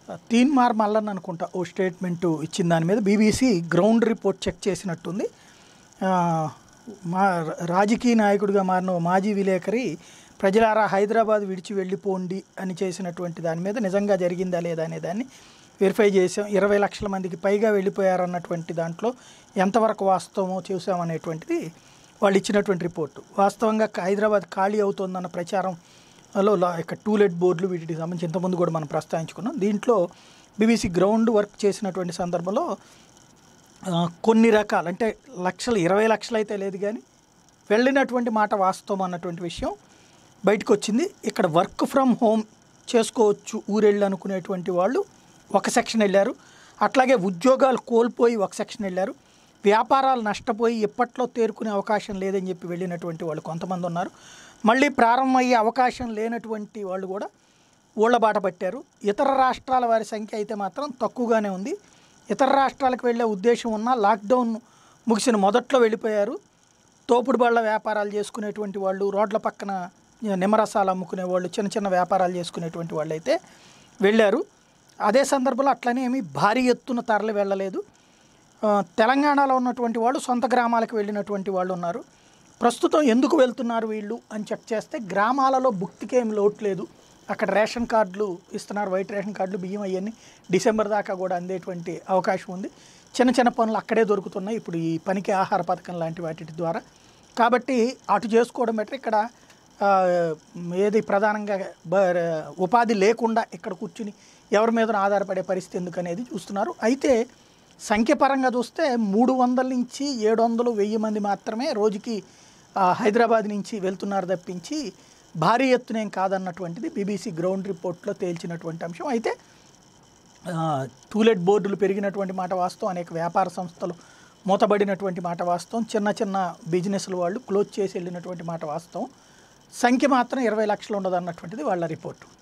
తీన్మార్ మల్లన్ అనుకుంటా ఓ స్టేట్మెంట్ ఇచ్చిన దాని మీద బీబీసీ గ్రౌండ్ రిపోర్ట్ చెక్ చేసినట్టుంది ఆ, మా రాజకీయ నాయకుడిగా మారిన ఓ మాజీ విలేకరి ప్రజలారా హైదరాబాద్ విడిచి వెళ్ళిపోండి అని చేసినటువంటి దాని మీద నిజంగా జరిగిందా లేదా అనే దాన్ని వెరిఫై చేసాం ఇరవై లక్షల మందికి పైగా వెళ్ళిపోయారన్నటువంటి దాంట్లో ఎంతవరకు వాస్తవమో చూసామనేటువంటిది వాళ్ళు ఇచ్చినటువంటి రిపోర్టు వాస్తవంగా హైదరాబాద్ ఖాళీ అవుతోందన్న ప్రచారం లో లా- ఇక టూలెట్ బోర్డులు వీటికి సంబంధించి ఇంతకుముందు కూడా మనం ప్రస్తావించుకున్నాం దీంట్లో బీబీసీ గ్రౌండ్ వర్క్ చేసినటువంటి సందర్భంలో ఆ, కొన్ని రకాలు అంటే లక్షలు ఇరవై లక్షలు అయితే లేదు కానీ వెళ్ళినటువంటి మాట వాస్తవం అన్నటువంటి విషయం బయటకు వచ్చింది ఇక్కడ వర్క్ ఫ్రమ్ హోమ్ చేసుకోవచ్చు ఊరెళ్ళి అనుకునేటువంటి వాళ్ళు ఒక సెక్షన్ వెళ్ళారు అట్లాగే ఉద్యోగాలు కోల్పోయి ఒక సెక్షన్ వెళ్ళారు వ్యాపారాలు నష్టపోయి ఎప్పట్లో తేరుకునే అవకాశం లేదని చెప్పి వెళ్ళినటువంటి వాళ్ళు కొంతమంది ఉన్నారు మళ్ళీ ప్రారంభమయ్యే అవకాశం లేనటువంటి వాళ్ళు కూడా ఊళ్ళ బాట పట్టారు ఇతర రాష్ట్రాల వారి సంఖ్య అయితే మాత్రం తక్కువగానే ఉంది ఇతర రాష్ట్రాలకు వెళ్ళే ఉద్దేశం ఉన్నా లాక్డౌన్ ముగిసిన మొదట్లో వెళ్ళిపోయారు తోపుడు బళ్ళ వ్యాపారాలు చేసుకునేటువంటి వాళ్ళు రోడ్ల పక్కన నిమ్మరసాలు అమ్ముకునే వాళ్ళు చిన్న చిన్న వ్యాపారాలు చేసుకునేటువంటి వాళ్ళు అయితే వెళ్ళారు అదే సందర్భంలో అట్లనే ఏమీ భారీ ఎత్తున తరలి వెళ్ళలేదు ఆ, తెలంగాణలో ఉన్నటువంటి వాళ్ళు సొంత గ్రామాలకు వెళ్ళినటువంటి వాళ్ళు ఉన్నారు ప్రస్తుతం ఎందుకు వెళ్తున్నారు వీళ్ళు అని చెక్ చేస్తే గ్రామాలలో భుక్తికి ఏం లోటు లేదు అక్కడ రేషన్ కార్డులు ఇస్తున్నారు వైట్ రేషన్ కార్డులు బియ్యం అవన్నీ డిసెంబర్ దాకా కూడా అందేటువంటి అవకాశం ఉంది చిన్న చిన్న పనులు అక్కడే దొరుకుతున్నాయి ఇప్పుడు ఈ పనికి ఆహార పథకం లాంటి వాటి ద్వారా కాబట్టి అటు చేసుకోవడం బెటర్ ఇక్కడ ఆ, ఏది ప్రధానంగా బ- ఉపాధి లేకుండా ఇక్కడ కూర్చుని ఎవరి మీద ఆధారపడే పరిస్థితి ఎందుకు అనేది చూస్తున్నారు అయితే సంఖ్యపరంగా చూస్తే మూడు వందల నుంచి ఏడు వందలు వెయ్యి మంది మాత్రమే రోజుకి ఆ, హైదరాబాద్ నుంచి వెళ్తున్నారు తప్పించి భారీ ఎత్తునేం కాదన్నటువంటిది బీబీసీ గ్రౌండ్ రిపోర్ట్లో తేల్చినటువంటి అంశం అయితే ఆ, టూలెట్ బోర్డులు పెరిగినటువంటి మాట వాస్తవం అనేక వ్యాపార సంస్థలు మూతబడినటువంటి మాట వాస్తవం చిన్న చిన్న బిజినెస్ల వాళ్ళు క్లోజ్ చేసి వెళ్ళినటువంటి మాట వాస్తవం సంఖ్య మాత్రం ఇరవై లక్షలు ఉండదు అన్నటువంటిది వాళ్ళ రిపోర్టు